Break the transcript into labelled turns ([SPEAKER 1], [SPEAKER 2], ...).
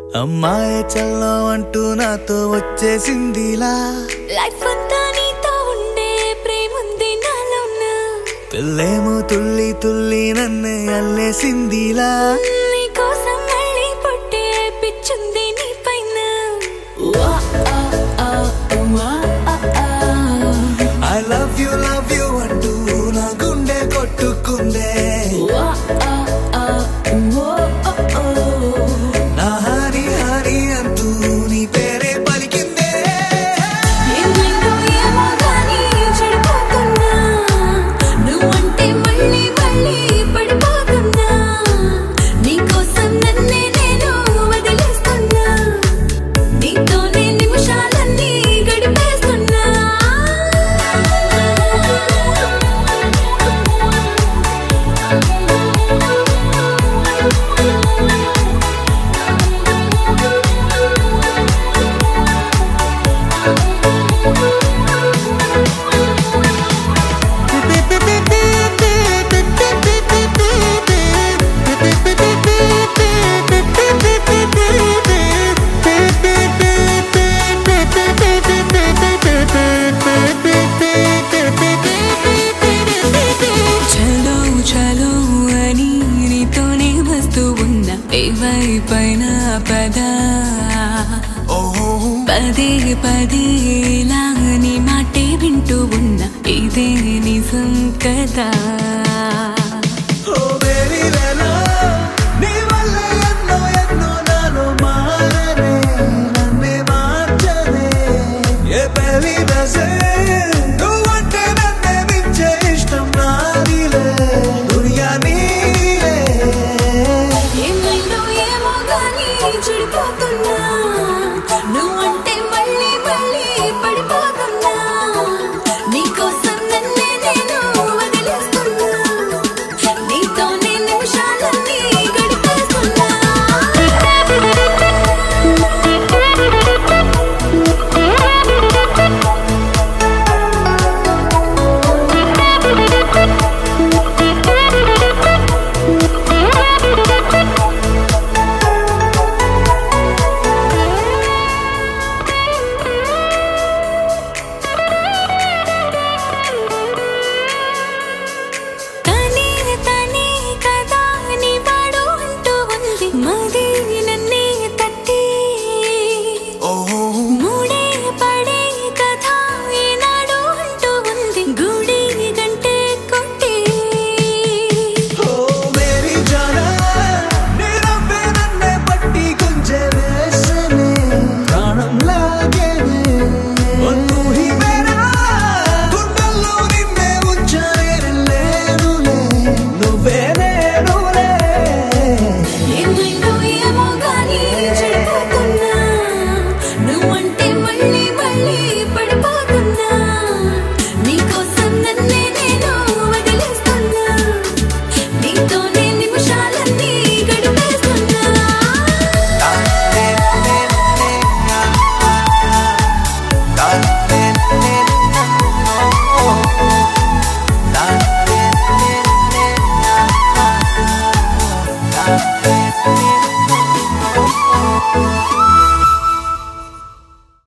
[SPEAKER 1] అమ్మాయి చల్లో అంటూ నాతో వచ్చేసిందిలా
[SPEAKER 2] లైఫ్ అంతా నీతో ఉండే ప్రేముంది నాలోన
[SPEAKER 1] పిల్లేమో తుల్లి తుల్లి నన్నే అల్లేసిందిలా
[SPEAKER 2] నీ కోసం మళ్ళీ పుట్టే పిచ్చుంది నీ పైన వా, ఆ, ఆ, వా, ఆ, ఆ.
[SPEAKER 1] I love you love you అంటూ నా గుండె కొట్టుకుందే
[SPEAKER 2] వా, ఆ, ఆ, వో, ఓ, ఓ.
[SPEAKER 1] నా హరి హరి అంటూ నీ పేరే పలికిందే
[SPEAKER 2] ఏమైందో ఏమో గానీ చెడిపోతున్నా. నువ్వంటే మళ్ళీ మళ్ళీ పడిపోతున్నా. నీకోసం నన్నే నేను వదిలేస్తున్నా. నీతోనే నిమిషాలన్నీ గడిపేస్తున్నా. చలో చలో అని నీతోనే వస్తూ ఉన్నా ఏవైపైన పదా
[SPEAKER 1] ఓహో
[SPEAKER 2] పదే పదే ఇలా నీ మాటే వింటూ ఉన్నా ఇదే నిజం కదా